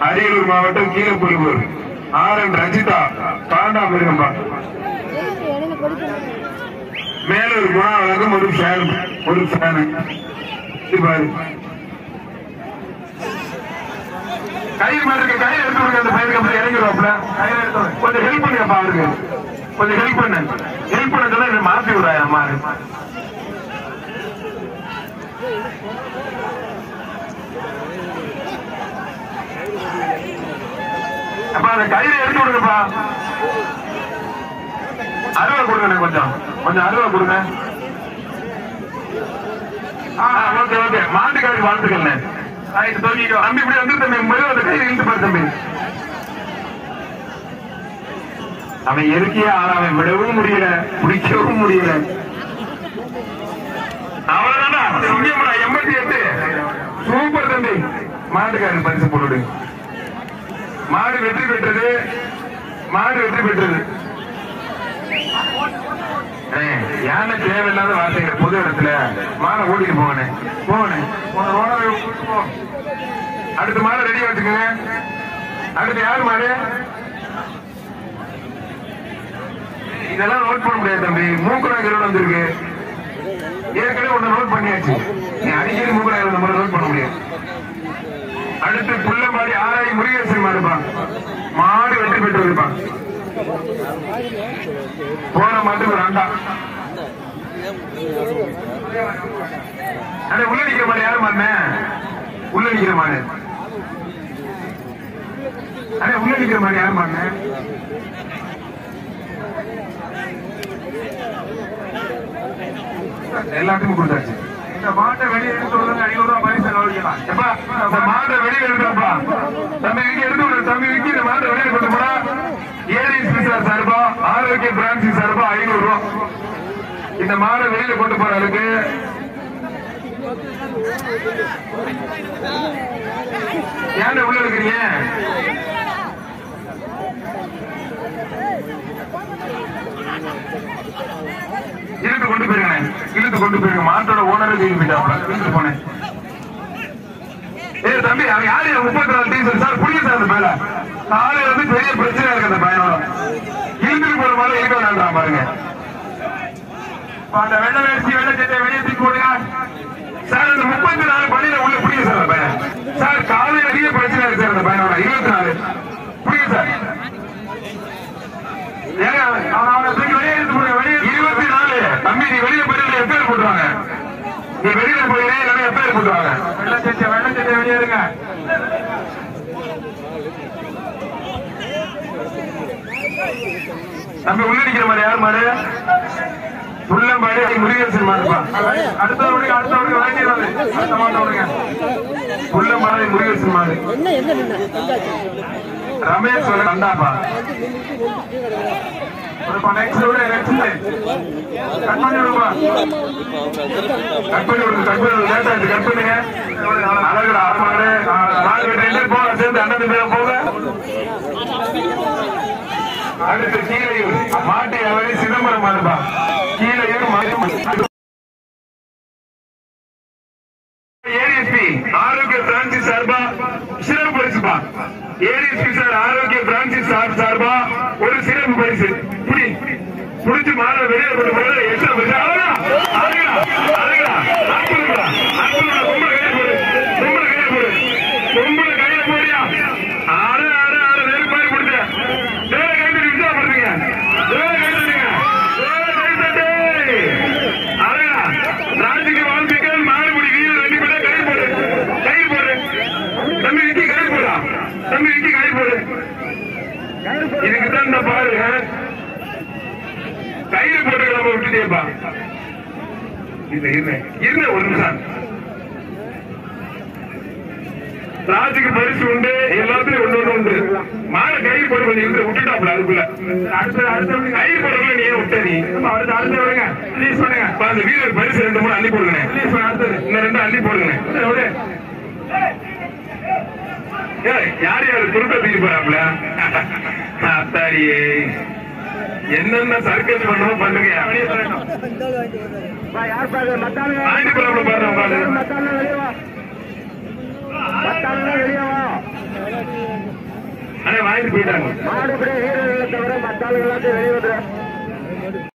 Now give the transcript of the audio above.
அரியலூர் மாவட்டம் Keezhapuliyur R N Ranjitha பாண்டா மிருகம்பா இடையில கொடுக்கணும் மேலூர் குணா வழங்கும் ஒரு ஃபேன் ஒரு ஃபேன் பாரு கயிறு மாதிரி கயிறு எடுத்து விடுங்க அந்த பையனுக்கு அப்படி இறங்கிடுவாப்ல கயிறு எடுத்து விடுங்க. கொஞ்சம் ஹெல்ப் பண்ணுங்க பாருங்க கொஞ்சம் ஹெல்ப் பண்ணு ஹெல்ப் பண்ணதுல இதை மாத்தி விடாயா மாறு அப்ப அந்த கயிறு எடுத்து விடுங்கப்பா அருவா கொடுங்க கொஞ்சம் கொஞ்சம் அருவா கொடுங்க ஓகே ஓகே மாட்டுக்காருக்கு வாழ்த்துக்கள்ண்ணே ரைட் தோக்கிக்கோ தம்பி இப்படி வந்து தம்பி முதல்ல அந்த கையில் இழுத்து பாரு தம்பி அவன் இயற்கையா ஆனா அவன் விடவும் முடியல பிடிக்கவும் முடியல அவ்வளவுதானா சிங்கம்டா எண்பத்தி எட்டு சூப்பர் தம்பி மாட்டுக்காரருக்கு பரிசு போட்டுடு மாடு வெற்றி பெற்றது மாடு வெற்றி பெற்றது ஏய், யானை தேவையில்லாத வார்த்தைகள் பொது இடத்துல மாலை ஓட்டிட்டு போகணே போகணே போன ஓனரை கூட்டிட்டு போ. அடுத்த மாலை ரெடியா வச்சுக்கோங்க அடுத்து யார் மாடு இதெல்லாம் நோட் பண்ண முடியாது தம்பி மூக்குறாங்க வந்திருக்கு ஏற்கனவே ஒண்ணு நோட் பண்ணியாச்சு நீ அடிக்கடி மூக்குறாங்க நம்ம நோட் பண்ண முடியாது அடுத்து புள்ளம்பாடி ஆராய் முருகேசன் மாடுப்பா மாடு வெற்றி பெற்று இருப்பான் போன மாட்டுக்கு ஒரு அண்டா அடே உள்ள நிக்கிற மாதிரி யாரும் மாடுனே உள்ள நிக்கிற மாடு அடே உள்ள நிக்கிற மாதிரி யாரும் மாடுனே எல்லாத்துக்கும் கொடுத்தாச்சு இந்த மாட்டை வெளியே எடுத்து விடுங்க ஐநூறு ரூபாய் பரிசு செலவழிக்கலாம் எப்பா இந்த மாட்டை வெளியே எடுக்கிறப்பா தம்பி விக்கி எடுத்து விடு தம்பி விக்கி இந்த மாட்டை வெளியே கொண்டு போனா ஏரி ஸ்பெஷல் சார்பா ஆரோக்கிய பிரான்சி சார்பா ஐநூறு ரூபாய் இந்த மாடை வெளியில கொண்டு போற ஆளுக்கு ஏன் உள்ள இருக்கிறீங்க இழுத்து கொண்டு போயிருங்க இழுத்து கொண்டு போயிருங்க மாட்டோட ஓனரை தூக்கி போயிட்டாப்ல இழுத்து போனேன் ஏ தம்பி அவன் யாரு முப்பத்தி நாலு டீசல் சார் புரிய சார் அந்த மேல காலையில வந்து பெரிய பிரச்சனை இருக்கு அந்த பையனோட இழுத்துட்டு போற மாதிரி இருக்க வேண்டாம் பாருங்க இப்ப அந்த வெள்ள வேஷ்டி வெள்ள சட்டை வெளியே தூக்கி போடுங்க சார் அந்த முப்பத்தி நாலு பணியில உள்ள புரியுது சார் அந்த பையன் சார் காலையில பெரிய பிரச்சனை இருக்கு சார் அந்த பையனோட இருபத்தி நாலு புரியுது சார் ஏங்க, அவன அவனை தூக்கி வெளியே இழுத்து போடுங்க, வெளியே இழுத்து இருபத்தி நாலு தம்பி நீ வெளியில போயிட்டு எஃப்ஐஆர் போட்டுருவாங்க நீ வெளியில போயிரு இல்லைன்னா எஃப்ஐஆர் போட்டுருவாங்க வெள்ள சட்டை வெள்ள சட்டை வெளியே இருங்க தம்பி உள்ள நிக்கிற மாதிரி யார் மாடு புள்ளம்பாடு முருகேசன் மாடுப்பா அடுத்த விடுங்க அடுத்த விடுங்க வேண்டியது அடுத்த மாட்டை விடுங்க புள்ளம்பாடு முருகேசன் மாடு என்ன எங்க நின்ன எங்காச்சு ரமேஷ் சொல்ல கண்டாப்பா வந்து நின்னுட்டு நின்னுட்டு கிடக்குறா. ஒருப்பா நெக்ஸ்ட் விட நெக்ஸ்ட் கட் பண்ணி விடுப்பா கட் பண்ணி விடுங்க கட் பண்ணி விடுங்க லேட் ஆச்சு கட் பண்ணுங்க அழகுடா மாடு மாடு ரெண்டு பேர் போக சேர்ந்து அண்ணன் பேர் போக அடுத்து கீழையூர் மாட்டு அவரை சிதம்பரம் மாடுப்பா கீழையூர் மாட்டு ஏடிஎஸ்பி ஆரோக்கிய பிரான்சி சார்பா சிறப்பு பரிசுப்பா ஏடிஎஸ்பி சார் ஆரோக்கிய பிரான்சி சார் சார்பா ஒரு சிறப்பு பரிசு புடி புடிச்சு மாற வெளியே கொண்டு போறது எத்தனை பரிசு அவ்வளவுதான். அழகுடா, அழகுடா. அற்புதம்டா, அற்புதம்டா. பொம்பளை கையில போடு பொம்பளை கையில போடு பொம்பளை கையில போடியா ஆட ஆட ஆட நெருப்பு மாதிரி கொடுத்து வேற கைது உற்சாகப்படுத்துங்க வேற கைதுங்க வேற கைது அழகா ராஜுக்கு வாழ்த்துக்கள் மாறுபடி வீரர் ரெண்டு பேரும் கை போடு கை போடு தம்பி விக்கி கை போடா தம்பி விக்கி கை போடு இதுக்கு தான் இந்த பாரு கயிறு போட்டு நம்ம விட்டுட்டேப்பா இல்ல இருங்க இருங்க ஒரு நிமிஷம் ராஜுக்கு பரிசு உண்டு எல்லாத்துலயும் ஒண்ணு ஒண்ணு உண்டு மாலை கயிறு போட்டு கொஞ்சம் இருந்து விட்டுட்டாப்ல அதுக்குள்ள அடுத்த அடுத்த கயிறு போடுறதுல நீ ஏன் விட்ட நீ அடுத்த அடுத்த விடுங்க ப்ளீஸ் பண்ணுங்க அப்ப அந்த வீரர் பரிசு ரெண்டு மூணு அள்ளி போடுங்க ப்ளீஸ் அடுத்தது இன்னும் ரெண்டு அள்ளி போடுங்க விடு. ஏய், யார் யார் குறுக்க தூக்கி போறாப்ல அத்தாடியே என்னென்ன சர்க்கஸ் பண்ணணும் பண்ணுங்க ஆண்டி ப்ராப்ளம் பாருங்க உட்காந்து வெளியே வா வெளியே வா வாங்கிட்டு போயிட்டாங்க மாடுபடி வீரர்களை தவிர மற்ற ஆளுகள் எல்லாத்தையும் வெளியே வந்துடும்